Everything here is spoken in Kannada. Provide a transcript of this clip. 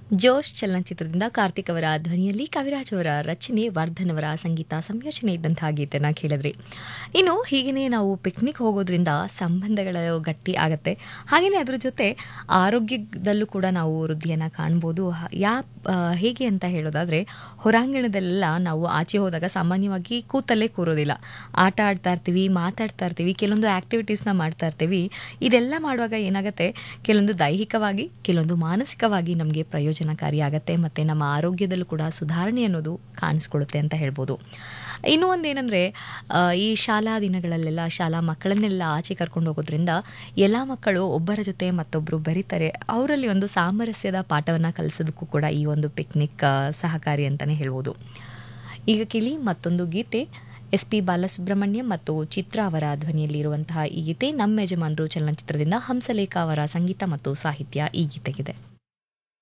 ಜೋಶ್ ಚಲನಚಿತ್ರದಿಂದ ಕಾರ್ತಿಕ್ ಅವರ ಧ್ವನಿಯಲ್ಲಿ ಕವಿರಾಜ್ ಅವರ ರಚನೆ ವರ್ಧನ್ ಅವರ ಸಂಗೀತ ಸಂಯೋಜನೆ ಇದ್ದಂತಹ ಗೀತೆನ ಕೇಳಿದ್ರಿ ಇನ್ನು ಹೀಗೆಯೇ ನಾವು ಪಿಕ್ನಿಕ್ ಹೋಗೋದ್ರಿಂದ ಸಂಬಂಧಗಳು ಗಟ್ಟಿ ಆಗತ್ತೆ ಹಾಗೆಯೇ ಅದ್ರ ಜೊತೆ ಆರೋಗ್ಯದಲ್ಲೂ ಕೂಡ ನಾವು ವೃದ್ಧಿಯನ್ನು ಕಾಣ್ಬೋದು ಹ- ಯಾ ಆ, ಹೇಗೆ ಅಂತ ಹೇಳೋದಾದ್ರೆ ಹೊರಾಂಗಣದಲ್ಲೆಲ್ಲ ನಾವು ಆಚೆ ಹೋದಾಗ ಸಾಮಾನ್ಯವಾಗಿ ಕೂತಲ್ಲೇ ಕೂರೋದಿಲ್ಲ ಆಟ ಆಡ್ತಾ ಇರ್ತೀವಿ ಮಾತಾಡ್ತಾ ಇರ್ತೀವಿ ಕೆಲವೊಂದು ಆಕ್ಟಿವಿಟೀಸ್ನ ಮಾಡ್ತಾ ಇರ್ತೀವಿ ಇದೆಲ್ಲ ಮಾಡುವಾಗ ಏನಾಗುತ್ತೆ ಕೆಲವೊಂದು ದೈಹಿಕವಾಗಿ ಕೆಲವೊಂದು ಮಾನಸಿಕವಾಗಿ ನಮಗೆ ಪ್ರಯೋಜನಕಾರಿ ಆಗುತ್ತೆ ಮತ್ತು ನಮ್ಮ ಆರೋಗ್ಯದಲ್ಲೂ ಕೂಡ ಸುಧಾರಣೆ ಅನ್ನೋದು ಕಾಣಿಸ್ಕೊಳ್ಳುತ್ತೆ ಅಂತ ಹೇಳ್ಬೋದು ಇನ್ನೂ ಒಂದೇನೆಂದರೆ ಈ ಶಾಲಾ ದಿನಗಳಲ್ಲೆಲ್ಲ ಶಾಲಾ ಮಕ್ಕಳನ್ನೆಲ್ಲ ಆಚೆ ಕರ್ಕೊಂಡು ಹೋಗೋದ್ರಿಂದ ಎಲ್ಲ ಮಕ್ಕಳು ಒಬ್ಬರ ಜೊತೆ ಮತ್ತೊಬ್ಬರು ಬೆರೀತಾರೆ ಅವರಲ್ಲಿ ಒಂದು ಸಾಮರಸ್ಯದ ಪಾಠವನ್ನು ಕಲಿಸೋದಕ್ಕೂ ಕೂಡ ಈ ಒಂದು ಪಿಕ್ನಿಕ್ ಆ, ಸಹಕಾರಿ ಅಂತಲೇ ಹೇಳ್ಬೋದು ಈಗ ಕೇಳಿ ಮತ್ತೊಂದು ಗೀತೆ ಎಸ್ ಪಿ ಬಾಲಸುಬ್ರಹ್ಮಣ್ಯ ಮತ್ತು ಚಿತ್ರ ಅವರ ಧ್ವನಿಯಲ್ಲಿರುವಂತಹ ಈ ಗೀತೆ ನಮ್ಮ ಯಜಮಾನರು ಚಲನಚಿತ್ರದಿಂದ ಹಂಸಲೇಖ ಅವರ ಸಂಗೀತ ಮತ್ತು ಸಾಹಿತ್ಯ ಈ ಗೀತೆಗಿದೆ